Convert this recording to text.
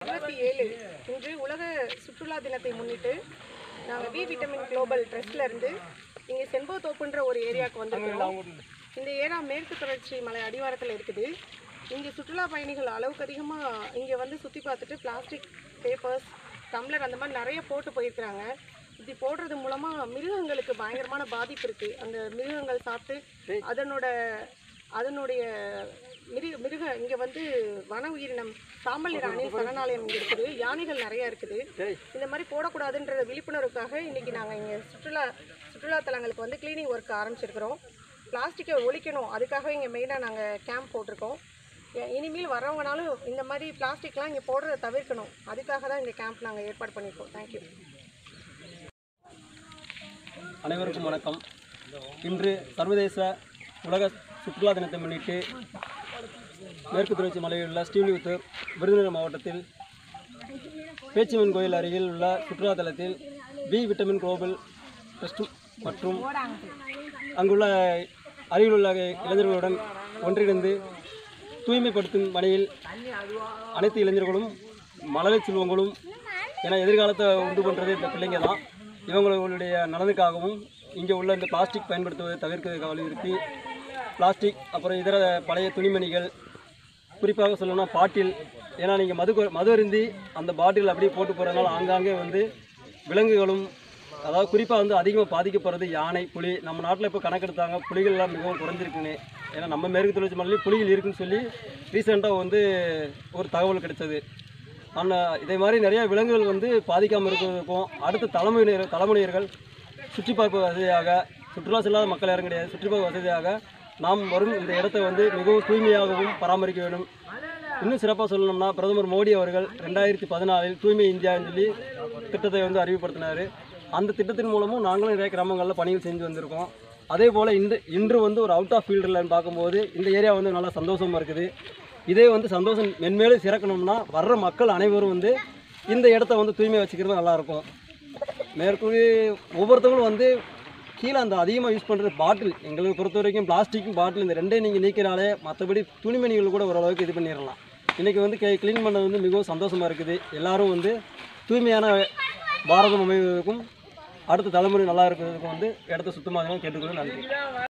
இருபத்தி ஏழு இன்று உலக சுற்றுலா தினத்தை முன்னிட்டு நாங்கள் வி விட்டமின் குளோபல் ட்ரஸ்ட்ல இருந்து இங்கே செண்பகத்தோப்புன்ற ஒரு ஏரியாவுக்கு வந்திருக்கிறோம் இந்த ஏரியா மேற்கு தொடர்ச்சி மலை அடிவாரத்தில் இருக்குது இங்கே சுற்றுலா பயணிகள் அளவுக்கு அதிகமாக இங்கே வந்து சுற்றி பார்த்துட்டு பிளாஸ்டிக் பேப்பர்ஸ் டம்ளர் அந்த மாதிரி நிறைய போட்டு போயிருக்கிறாங்க இப்படி போடுறது மூலமாக மிருகங்களுக்கு பயங்கரமான பாதிப்பு இருக்குது அந்த மிருகங்கள் சாப்பிட்டு அதனோட அதனுடைய மிருக மிருக இங்கே வந்து வன உயிரினம் சாம்பல் ராணி சரணாலயம் இங்கே இருக்குது யானைகள் நிறைய இருக்குது இந்த மாதிரி போடக்கூடாதுன்ற விழிப்புணர்வுக்காக இன்னைக்கு நாங்கள் இங்கே சுற்றுலா சுற்றுலா தலங்களுக்கு வந்து க்ளீனிங் ஒர்க் ஆரம்பிச்சிருக்கிறோம் பிளாஸ்டிக்கை ஒழிக்கணும் அதுக்காக இங்கே மெயினாக நாங்கள் கேம்ப் போட்டிருக்கோம் எ- இனிமேல் வரவங்கனாலும் இந்த மாதிரி பிளாஸ்டிக்லாம் இங்கே போடுறத தவிர்க்கணும் அதுக்காக தான் இந்த கேம்ப் நாங்கள் ஏற்பாடு பண்ணியிருக்கோம் தேங்க்யூ அனைவருக்கும் வணக்கம் இன்று சர்வதேச உலக சுற்றுலா தினத்தை முன்னிட்டு மேற்கு தொடர்ச்சி மலையில் உள்ள ஸ்ரீவில்லிபுத்தூர் விருதுநகர் மாவட்டத்தில் பேச்சிமன் கோயில் அருகில் உள்ள சுற்றுலா தலத்தில் பி விட்டமின் குளோபல் ட்ரஸ்ட் மற்றும் அங்குள்ள அருகில் உள்ள இளைஞர்களுடன் ஒன்றிணைந்து தூய்மைப்படுத்தும் பணியில் அனைத்து இளைஞர்களும் மழலை செல்வங்களும் என எதிர்காலத்தை உண்டு பண்ணுறது இந்த பிள்ளைங்க தான் இவங்களுடைய நலனுக்காகவும் இங்கே உள்ள இந்த பிளாஸ்டிக் பயன்படுத்துவதை தவிர்க்கிறதுக்கு வலியுறுத்தி பிளாஸ்டிக் அப்புறம் இதர பழைய துணிமணிகள் குறிப்பாக சொல்லணும்னா பாட்டில் ஏன்னா நீங்கள் மது கொ- மது அருந்தி அந்த பாட்டில் அப்படியே போட்டு போகிறதுனால ஆங்காங்கே வந்து விலங்குகளும் அதாவது குறிப்பாக வந்து அதிகமாக பாதிக்கப்படுறது யானை புலி நம்ம நாட்டில் இப்போ கணக்கெடுத்தாங்க புலிகள்லாம் மிகவும் குறைஞ்சிருக்குன்னு ஏன்னா நம்ம மேற்கு தொடர்ச்சி மலையில புலிகள் இருக்குன்னு சொல்லி ரீசெண்டாக வந்து ஒரு தகவல் கிடைச்சது ஆனால் இதே மாதிரி நிறைய விலங்குகள் வந்து பாதிக்காமல் இருக்கிறதுக்கும் அடுத்த தலைமுறையினர் தலைமுறையர்கள் சுற்றி பார்க்க வசதியாக சுற்றுலா செல்லாத மக்கள் யாரும் கிடையாது சுற்றி பார்க்க வசதியாக நாம் வரும் இந்த இடத்தை வந்து மிகவும் தூய்மையாகவும் பராமரிக்க வேண்டும் இன்னும் சிறப்பாக சொல்லணும்னா பிரதமர் மோடி அவர்கள் ரெண்டாயிரத்தி பதினாலில் தூய்மை இந்தியான்னு சொல்லி திட்டத்தை வந்து அறிவுப்படுத்தினார் அந்த திட்டத்தின் மூலமும் நாங்களும் நிறைய கிராமங்களில் பணிகள் செஞ்சு வந்திருக்கோம் அதே போல் இந்த இன்று வந்து ஒரு அவுட் ஆஃப் ஃபீல்டில் பார்க்கும்போது இந்த ஏரியா வந்து நல்லா சந்தோஷமாக இருக்குது இதே வந்து சந்தோஷம் மென்மேலும் சிறக்கணும்னா வர்ற மக்கள் அனைவரும் வந்து இந்த இடத்த வந்து தூய்மை வச்சுக்கிறது நல்லாயிருக்கும் மேற்கொண்டு ஒவ்வொருத்தவங்களும் வந்து கீழே அந்த அதிகமாக யூஸ் பண்ணுறது பாட்டில் எங்களுக்கு பொறுத்த வரைக்கும் பிளாஸ்டிக்கும் பாட்டில் இந்த ரெண்டையும் நீங்கள் நீக்கினாலே மற்றபடி துணிமணிகள் கூட ஓரளவுக்கு இது பண்ணிடலாம் இன்றைக்கி வந்து க்ளீன் பண்ணது வந்து மிகவும் சந்தோஷமாக இருக்குது எல்லாரும் வந்து தூய்மையான பாரதம் அமைவதற்கும் அடுத்த தலைமுறை நல்லா இருக்கிறதுக்கும் வந்து இடத்த சுத்தமாக கேட்டுக்கொள்ள நன்றி